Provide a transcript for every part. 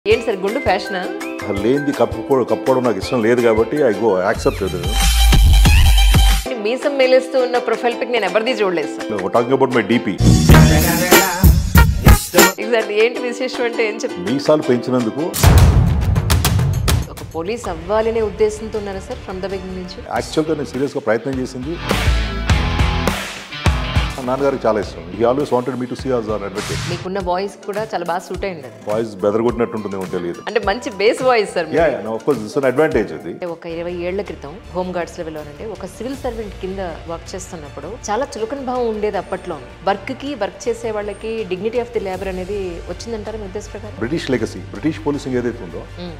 ఏంటి సార్ గుండు ఫ్యాషనా లేనిది కప్పుకోవడం కప్పుకోవడం నాకు ఇష్టం లేదు కాబట్టి ఐ గో యాక్సెప్ట్ మీసం మేలేస్తూ ఉన్న ప్రొఫైల్ పిక్ నేను ఎవరిది చూడలేదు sir talking about my DP exact ఏంటి విశేషం అంటే ఏం చెప్ మీసాలు పెంచినందుకు ఒక పోలీస్ అవ్వాలనే ఉద్దేశంతో ఉన్నారా సార్ ఫ్రమ్ ద బిగినింగ్ నుంచి యాక్చువల్గా నేను సీరియస్గా ప్రయత్నం చేసింది మా నాన్నగారికి చాలా ఇష్టం ఈ always wanted me to see as an advocate మీకున్న వాయిస్ కూడా చాలా బాగా సూట్ అయింది అది వాయిస్ బెదరగొట్టినట్టుంటుందేమో తెలియదు అంటే మంచి base voice sir yeah of course this an advantage అది అంటే ఒక ఇరవై ఏళ్ల క్రితం హోమ్ గార్డ్స్ లెవెల్లోనంటే ఒక సివిల్ సర్వెంట్ కింద వర్క్ చేస్తున్నప్పుడు చాలా చులకన భావం ఉండేది అప్పట్లో వర్క్ కి వర్క్ చేసే వాళ్ళకి డిగ్నిటీ ఆఫ్ ది లేబర్ అనేది వచ్చిందంటారా మీ ఉద్దేశ ప్రకారం బ్రిటిష్ లెగసీ బ్రిటిష్ పోలీసింగ్ ఏదైతే ఉందో మ్మ్.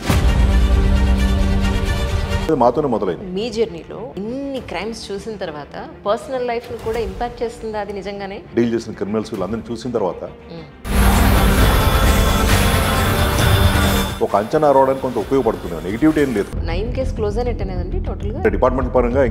అది మాతోనే మొదలైంది మీ జర్నీలో ఇన్ని క్రైమ్స్ చూసిన తర్వాత పర్సనల్ లైఫ్ ని కూడా ఇంపాక్ట్ చేస్తుందా అది నిజంగానే డీల్ చేసిన క్రిమినల్స్ వీళ్ళందరినీ చూసిన తర్వాత మ్మ్. ఒక అంచనా రావడానికి కొంత ఉపయోగపడుతుంది నెగిటివిటీ ఏం లేదు నైన్ కేస్ క్లోజ్ అయినట్టేనండి టోటల్ గా డిపార్ట్మెంట్ పరంగా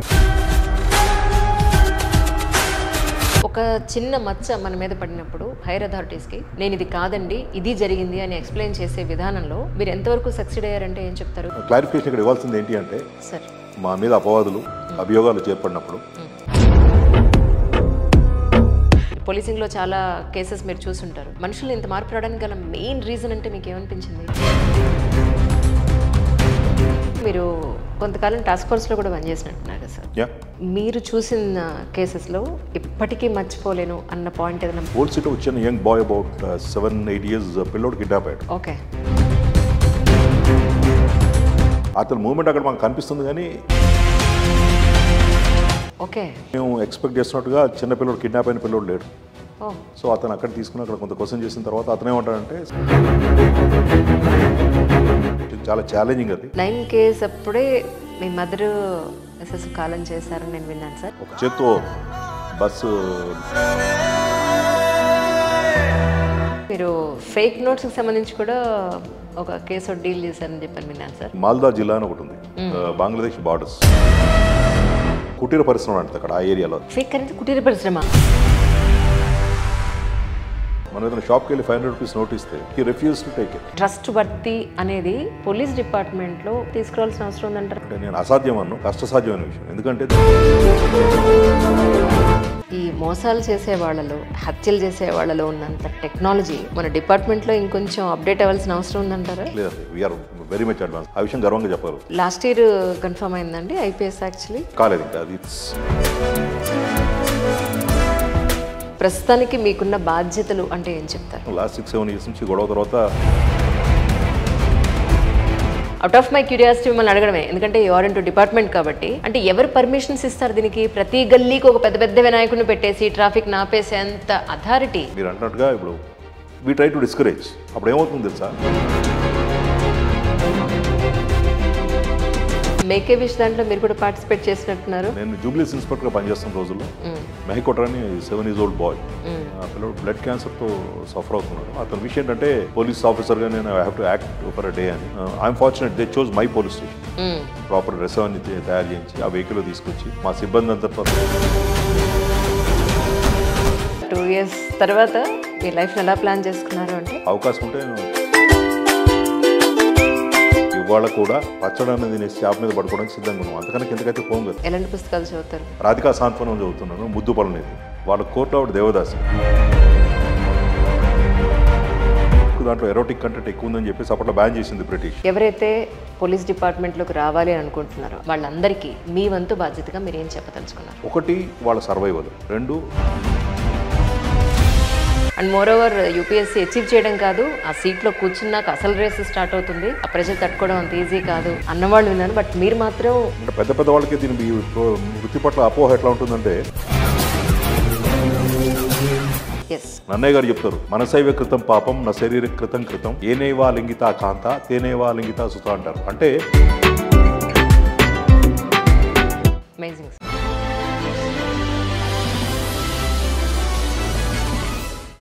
ఒక చిన్న మచ్చ మన మీద పడినప్పుడు హైర్ అథారిటీస్ కి నేను ఇది కాదండి ఇది జరిగింది అని ఎక్స్ప్లెయిన్ చేసే విధానంలో మీరు ఎంతవరకు సక్సీడ్ అయ్యారంటే ఏం చెప్తారు క్లారిఫికేషన్ ఇక్కడ ఇవ్వాల్సింది ఏంటి అంటే సార్ మా మీద అపవాదులు అభియోగాలు చేపడినప్పుడు పోలీసింగ్ లో చాలా కేసెస్ మీరు చూసుంటారు మనుషులు ఇంత మార్పు రావడానికి గల మెయిన్ రీజన్ అంటే మీకు ఏమనిపించింది మీరు కొంతకాలం టాస్క్ ఫోర్స్ లో కూడా పనిచేసినట్టున్నారు కదా సార్ యా మీరు చూసిన కేసెస్లో ఇప్పటికీ మర్చిపోలేను అన్న పాయింట్ ఏదైనా ఓల్డ్ సిటీ వచ్చిన young boy about seven eight years పిల్లోడు కిడ్నాప్ అయ్యాడు ఓకే అతని మూమెంట్ అక్కడ మనకు కనిపిస్తుంది కానీ ఓకే మేము ఎక్స్పెక్ట్ చేస్తున్నట్టుగా చిన్న పిల్లోడు కిడ్నాప్ అయిన పిల్లోడు లేడు ఓ సో అతను అక్కడ తీసుకుని అక్కడ కొంత క్వశ్చన్ చేసిన తర్వాత అతను ఏమంటాడంటే ఇది చాలా ఛాలెంజింగ్ అది నైన్ కేస్ అప్పుడే మీ మదర్ ఎస్ఎస్ కాలం చేశారని నేను విన్నాను సార్ ఒక చేత్తో బస్సు మీరు ఫేక్ నోట్స్కి సంబంధించి కూడా ఒక కేసు డీల్ చేశారని చెప్పని విన్నాను సార్ మాల్దా జిల్లా అని ఒకటి ఉంది ఆ, బంగ్లాదేశ్ బార్డర్స్ కుటీర పరిశ్రమ అంటే అక్కడ ఆ ఏరియాలో ఫేక్ అనేది కుటీర పరిశ్రమ మనం ఏదైనా షాప్కి వెళ్ళి ఫైవ్ హండ్రెడ్ రూపీస్ నోట్ ఇస్తే ఈ refuse to take it trustworthy అనేది పోలీస్ డిపార్ట్మెంట్లో తీసుకురావాల్సిన అవసరం ఉందంటారు అంటే నేను అసాధ్యం అన్ను కష్టసాధ్యమైన విషయం ఎందుకంటే ఈ మోసాలు చేసే వాళ్ళలో హత్యలు చేసే వాళ్ళలో ఉన్నంత టెక్నాలజీ మన డిపార్ట్మెంట్లో ఇంకొంచెం అప్డేట్ అవ్వాల్సిన అవసరం ఉందంటారా లేదండి వీఆర్ వెరీ మచ్ అడ్వాన్స్ ఆ విషయం గర్వంగా చెప్పారు లాస్ట్ ఇయర్ కన్ఫర్మ్ అయిందండి ఐపీఎస్ యాక్చువల్లీ కాలేదు ఇంకా అది it's- ప్రస్తుతానికి మీకున్న బాధ్యతలు అంటే ఏం చెప్తారు లాస్ట్ సిక్స్ సెవెన్ ఇయర్స్ నుంచి గొడవ తర్వాత అవుట్ ఆఫ్ మై క్యూరియాసిటీ మిమ్మల్ని అడగడమే ఎందుకంటే యువర్ ఇంటూ డిపార్ట్మెంట్ కాబట్టి అంటే ఎవరు పర్మిషన్స్ ఇస్తారు దీనికి ప్రతి గల్లీకి ఒక పెద్ద పెద్ద వినాయకుడిని పెట్టేసి ట్రాఫిక్ నాపేసేంత అథారిటీ మీరు అంటున్నట్టుగా ఇప్పుడు వీ ట్రై టు డిస్కరేజ్ అప్పుడు ఏమవుతుంది తెలుసా మేకే విష్ దాంట్లో మీరు కూడా పార్టిసిపేట్ చేసినట్టున్నారు నేను జూబ్లీస్ ఇన్స్పెక్టర్గా పనిచేస్తున్న రోజుల్లో మెహికోటర్ అని సెవెన్ ఇయర్స్ ఓల్డ్ బాయ్ ఆ పిల్లడు బ్లడ్ క్యాన్సర్తో సఫర్ అవుతున్నాడు అతని విషయం ఏంటంటే పోలీస్ ఆఫీసర్గా నేను I have to act for a day అని I'm fortunate they chose my police station hmm. Proper dress అవన్నీ తయ- తయారు చేయించి ఆ వెహికల్ తీసుకొచ్చి మా సిబ్బంది అంతా టూ ఇయర్స్ తర్వాత మీ లైఫ్ని ఎలా ప్లాన్ చేసుకున్నారు అంటే అవకాశం ఉంటే నేను ఇవాళ కూడా పచ్చడి అన్నది నేను చేప మీద పడుకోవడానికి సిద్ధంగా ఉన్నాం అంతకన్నా కిందకైతే పోం కదా ఎలాంటి పుస్తకాలు చదువుతారు రాధికా సాంత్వనం చదువుతున్నాను ముద్దు పలనేది వాళ్ళ కోర్టులో ఆవిడ దేవదాసి దాంట్లో ఎరోటిక్ కంటెంట్ ఎక్కువ ఉందని చెప్పేసి అప్పట్లో బ్యాన్ చేసింది బ్రిటిష్ ఎవరైతే పోలీస్ డిపార్ట్మెంట్లోకి రావాలి అని అనుకుంటున్నారో వాళ్ళందరికీ మీ వంతు బాధ్యతగా మీరు ఏం చెప్పదలుచుకున్నారు ఒకటి వాళ్ళ సర్వైవల్ రెండు and moreover UPSC achieve చేయడం కాదు ఆ సీట్లో కూర్చున్నాక అసలు రేస్ స్టార్ట్ అవుతుంది ఆ ప్రజలు తట్టుకోవడం అంత ఈజీ కాదు అన్నవాళ్ళు విన్నాను బట్ మీరు మాత్రం అంటే పెద్ద పెద్ద వాళ్ళకి దీని ఈ ప్రో- వృత్తి పట్ల అపోహ ఎట్లా ఉంటుందంటే ఎస్ నన్నయ్య గారు చెప్తారు మనసైవ కృతం పాపం నా శరీర కృతం కృతం ఏనేవా లింగిత కాంత తేనేవా లింగిత సుత అంటారు అంటే